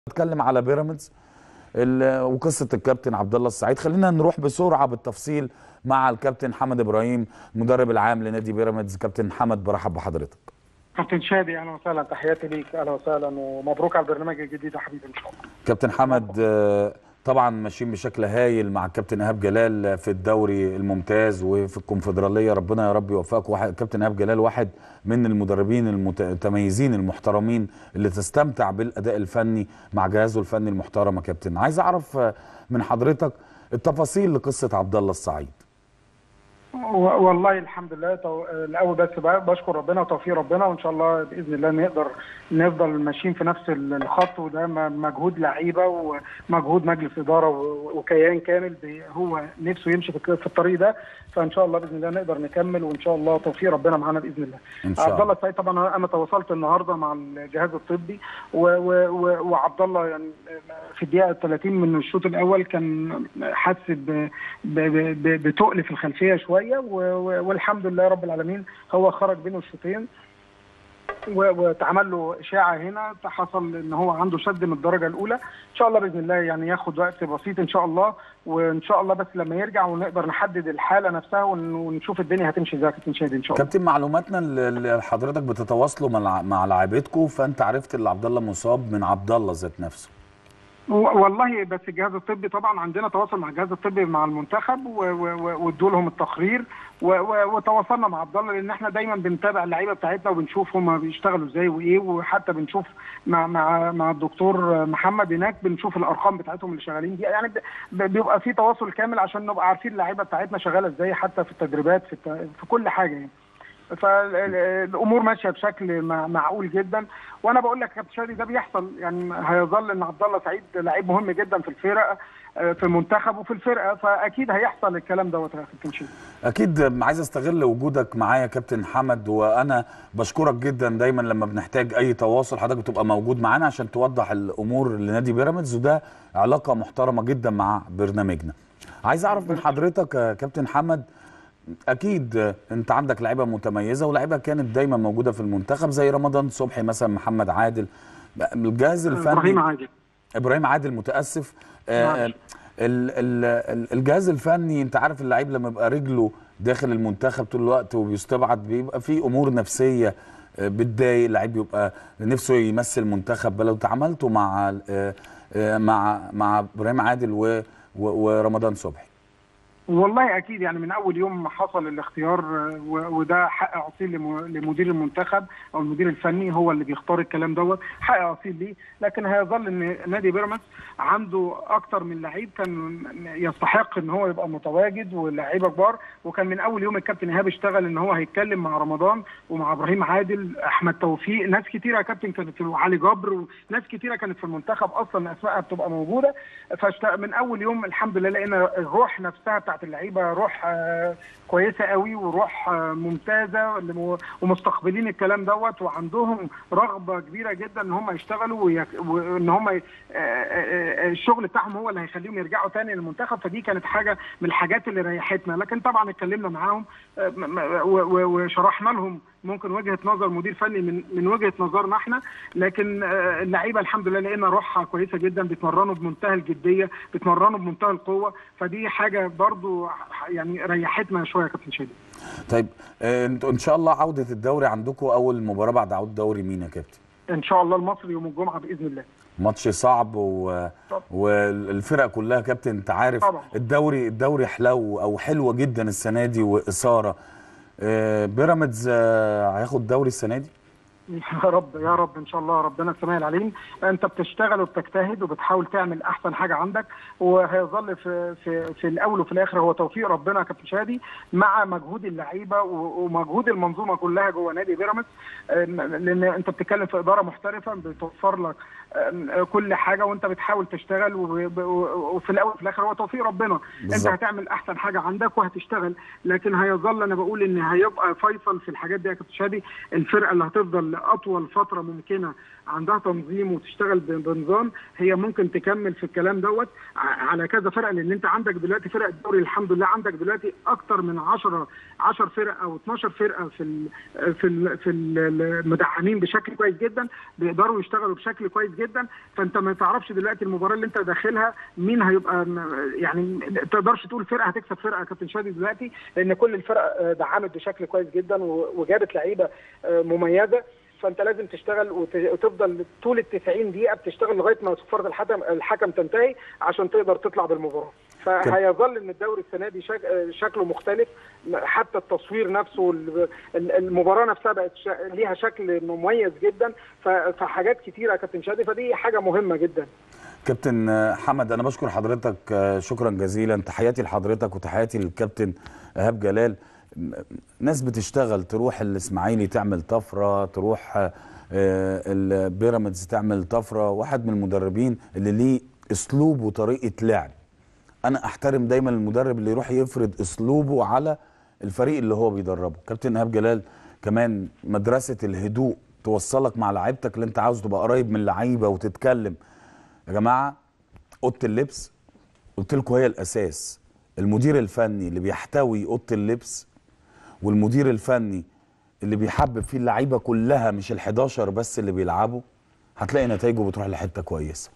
اتكلم على بيراميدز ال- وقصه الكابتن عبد الله السعيد خلينا نروح بسرعه بالتفصيل مع الكابتن حمد ابراهيم المدرب العام لنادي بيراميدز كابتن حمد برحب بحضرتك كابتن شادي اهلا وسهلا تحياتي ليك اهلا وسهلا ومبروك على البرنامج الجديد يا حبيبي ان شاء الله كابتن حمد آه، طبعا ماشيين بشكل هايل مع الكابتن ايهاب جلال في الدوري الممتاز وفي الكونفدراليه ربنا يا رب يوفقك واحد كابتن ايهاب جلال واحد من المدربين المتميزين المحترمين اللي تستمتع بالاداء الفني مع جهازه الفني المحترم يا كابتن عايز اعرف آه، من حضرتك التفاصيل لقصه عبد الله السعيد و- والله الحمد لله تو... الاول بس بقى بشكر ربنا وتوفيق ربنا وان شاء الله باذن الله نقدر نفضل ماشيين في نفس الخط وده م- مجهود لعيبه ومجهود مجلس اداره و- وكيان كامل بي- هو نفسه يمشي في الك- في الطريق ده فان شاء الله باذن الله نقدر نكمل وان شاء الله توفيق ربنا معانا باذن الله. إن شاء عبد الله. الله السعيد طبعا انا تواصلت النهارده مع الجهاز الطبي و- و- و- وعبد الله يعني في الدقيقه 30 من الشوط الاول كان حاسس ب- ب- ب- بتقل في الخلفيه شويه و- و- والحمد لله رب العالمين هو خرج بين الشوطين و- واتعمل له اشاعه هنا حصل ان هو عنده شد من الدرجه الاولى ان شاء الله باذن الله يعني ياخد وقت بسيط ان شاء الله وان شاء الله بس لما يرجع ونقدر نحدد الحاله نفسها ون- ونشوف الدنيا هتمشي ازاي يا كابتن شادي ان شاء الله كابتن معلوماتنا اللي اللي حضرتك بتتواصلوا مع مع لاعيبتكم فانت عرفت ان عبد الله مصاب من عبد الله ذات نفسه و- والله بس الجهاز الطبي طبعا عندنا تواصل مع الجهاز الطبي مع المنتخب و- و- و- وادوا لهم التقرير و- و- وتواصلنا مع عبد الله لان احنا دايما بنتابع اللعيبه بتاعتنا وبنشوف هم بيشتغلوا ازاي وايه وحتى بنشوف مع مع مع الدكتور محمد هناك بنشوف الارقام بتاعتهم اللي شغالين دي يعني ب- بيبقى في تواصل كامل عشان نبقى عارفين اللعيبه بتاعتنا شغاله ازاي حتى في التدريبات في, الت- في كل حاجه يعني فالامور ماشيه بشكل مع- معقول جدا وانا بقول لك يا كابتن شادي ده بيحصل يعني هيظل ان عبد الله سعيد لعيب مهم جدا في الفرقه آه، في المنتخب وفي الفرقه فاكيد هيحصل الكلام دوت يا كابتن شادي اكيد عايز استغل وجودك معايا يا كابتن حمد وانا بشكرك جدا دايما لما بنحتاج اي تواصل حضرتك بتبقى موجود معانا عشان توضح الامور لنادي بيراميدز وده علاقه محترمه جدا مع برنامجنا عايز اعرف من حضرتك يا كابتن حمد اكيد انت عندك لعيبه متميزه ولاعيبه كانت دايما موجوده في المنتخب زي رمضان صبحي مثلا محمد عادل الجهاز الفني ابراهيم عادل ابراهيم عادل متاسف آه، نعم. ال- ال- ال- الجهاز الفني انت عارف اللعيب لما يبقى رجله داخل المنتخب طول الوقت وبيستبعد بيبقى في امور نفسيه آه، بتضايق اللعيب يبقى نفسه يمثل منتخب بلد تعاملتوا مع آه، آه، مع مع ابراهيم عادل و- و- ورمضان صبحي والله اكيد يعني من اول يوم ما حصل الاختيار آه، و- وده حق اصيل لم- لمدير المنتخب او المدير الفني هو اللي بيختار الكلام دوت حق اصيل ليه لكن هيظل ان نادي بيراميدز عنده اكتر من لعيب كان يستحق ان هو يبقى متواجد ولاعيبه كبار وكان من اول يوم الكابتن ايهاب اشتغل ان هو هيتكلم مع رمضان ومع ابراهيم عادل احمد توفيق ناس كتيره يا كابتن كانت في علي جبر وناس كتيره كانت في المنتخب اصلا اسمائها بتبقى موجوده فاشت... من اول يوم الحمد لله لقينا الروح نفسها بتاعت اللعيبه روح آه، كويسه قوي وروح آه، ممتازه لم- ومستقبلين الكلام دوت وعندهم رغبه كبيره جدا ان هم يشتغلوا ويك- وان هم ي- آه، آه، آه، الشغل بتاعهم هو اللي هيخليهم يرجعوا تاني للمنتخب فدي كانت حاجه من الحاجات اللي ريحتنا لكن طبعا اتكلمنا معاهم آه، م- م- و- و- وشرحنا لهم ممكن وجهه نظر مدير فني من من وجهه نظرنا احنا لكن آه، اللعيبه الحمد لله لقينا روحها كويسه جدا بيتمرنوا بمنتهى الجديه بيتمرنوا بمنتهى القوه فدي حاجه برضو يعني ريحتنا شويه يا كابتن شادي طيب آه، انتوا ان شاء الله عوده الدوري عندكم اول مباراه بعد عوده الدوري مين يا كابتن ان شاء الله المصري يوم الجمعه باذن الله ماتش صعب و... طبعا. والفرق كلها كابتن انت عارف طبعا. الدوري الدوري حلو او حلوه جدا السنه دي واثاره آه، بيراميدز آه، هياخد الدوري السنه دي يا رب يا رب ان شاء الله ربنا السماء العليم انت بتشتغل وبتجتهد وبتحاول تعمل احسن حاجه عندك وهيظل في في في الاول وفي الاخر هو توفيق ربنا يا كابتن شادي مع مجهود اللعيبه و- ومجهود المنظومه كلها جوه نادي بيراميدز آم، لان انت بتتكلم في اداره محترفه بتوفر لك آم، كل حاجه وانت بتحاول تشتغل وب- و- وفي الاول وفي الاخر هو توفيق ربنا انت بالظبط. هتعمل احسن حاجه عندك وهتشتغل لكن هيظل انا بقول ان هيبقى فيصل في الحاجات دي يا كابتن شادي الفرقه اللي هتفضل لاطول فتره ممكنه عندها تنظيم وتشتغل ب- بنظام هي ممكن تكمل في الكلام دوت ع- على كذا فرقه لان انت عندك دلوقتي فرق الدوري الحمد لله عندك دلوقتي اكتر من 10 10 فرق او 12 فرقه في ال في ال في المدعمين بشكل كويس جدا بيقدروا يشتغلوا بشكل كويس جدا فانت ما تعرفش دلوقتي المباراه اللي انت داخلها مين هيبقى م- يعني ما تقدرش تقول فرقه هتكسب فرقه يا كابتن شادي دلوقتي لان كل الفرق آه، دعمت بشكل كويس جدا و- وجابت لعيبه آه، مميزه فانت لازم تشتغل وت- وتفضل طول ال 90 دقيقه بتشتغل لغايه ما صفاره الحكم الحكم تنتهي عشان تقدر تطلع بالممباراه فهيظل ان الدوري السنه دي شك... آه، شكله مختلف حتى التصوير نفسه ال- ال- المباراه نفسها بقت ش... ليها شكل مميز جدا ف... فحاجات كتيره يا كابتن شادي فدي حاجه مهمه جدا كابتن آه، حمد انا بشكر حضرتك آه، شكرا جزيلا تحياتي لحضرتك وتحياتي للكابتن ايهاب جلال م- ناس بتشتغل تروح الاسماعيلي تعمل طفره تروح آه، البيراميدز تعمل طفره واحد من المدربين اللي ليه اسلوب وطريقه لعب انا احترم دايما المدرب اللي يروح يفرض اسلوبه على الفريق اللي هو بيدربه كابتن ايهاب جلال كمان مدرسه الهدوء توصلك مع لعيبتك اللي انت عاوز تبقى قريب من اللعيبه وتتكلم يا جماعه اوضه اللبس قلت لكم هي الاساس المدير الفني اللي بيحتوي اوضه اللبس والمدير الفني اللي بيحبب فيه اللعيبه كلها مش ال11 بس اللي بيلعبوا هتلاقي نتائجه بتروح لحته كويسه